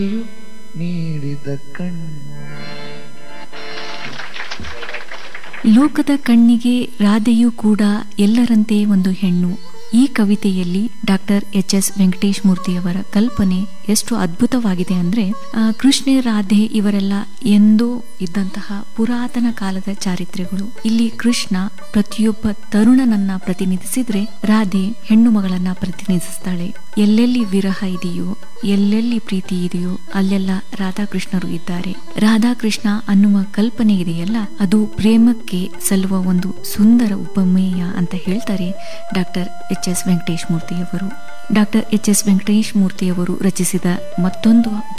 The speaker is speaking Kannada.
ನೀಡಿದ ಕಣ್ಣು ಲೋಕದ ಕಣ್ಣಿಗೆ ರಾಧೆಯೂ ಕೂಡ ಎಲ್ಲರಂತೆ ಒಂದು ಹೆಣ್ಣು ಈ ಕವಿತೆಯಲ್ಲಿ ಡಾಕ್ಟರ್ ಎಚ್ ಎಸ್ ವೆಂಕಟೇಶ್ ಮೂರ್ತಿಯವರ ಕಲ್ಪನೆ ಎಷ್ಟು ಅದ್ಭುತವಾಗಿದೆ ಅಂದ್ರೆ ಆ, ಕೃಷ್ಣೆ ರಾಧೆ ಇವರೆಲ್ಲ ಎಂದೂ ಇದ್ದಂತಹ ಪುರಾತನ ಕಾಲದ ಚಾರಿತ್ರ್ಯಗಳು ಇಲ್ಲಿ ಕೃಷ್ಣ ಪ್ರತಿಯೊಬ್ಬ ತರುಣನನ್ನ ಪ್ರತಿನಿಧಿಸಿದ್ರೆ ರಾಧೆ ಹೆಣ್ಣು ಮಗಳನ್ನ ಪ್ರತಿನಿಧಿಸ್ತಾಳೆ ಎಲ್ಲೆಲ್ಲಿ ವಿರಹ ಇದೆಯೋ ಎಲ್ಲೆಲ್ಲಿ ಪ್ರೀತಿ ಇದೆಯೋ ಅಲ್ಲೆಲ್ಲ ರಾಧಾಕೃಷ್ಣರು ಇದ್ದಾರೆ ರಾಧಾಕೃಷ್ಣ ಅನ್ನುವ ಕಲ್ಪನೆ ಇದೆಯಲ್ಲ ಅದು ಪ್ರೇಮಕ್ಕೆ ಸಲ್ಲುವ ಒಂದು ಸುಂದರ ಉಪಮೇಯ ಅಂತ ಹೇಳ್ತಾರೆ ಡಾಕ್ಟರ್ ಎಚ್ ಎಸ್ ವೆಂಕಟೇಶ್ ಮೂರ್ತಿಯವರು ಡಾಕ್ಟರ್ ಎಚ್ ಎಸ್ ವೆಂಕಟೇಶ್ ಮೂರ್ತಿಯವರು ರಚಿಸಿದ ಮತ್ತೊಂದು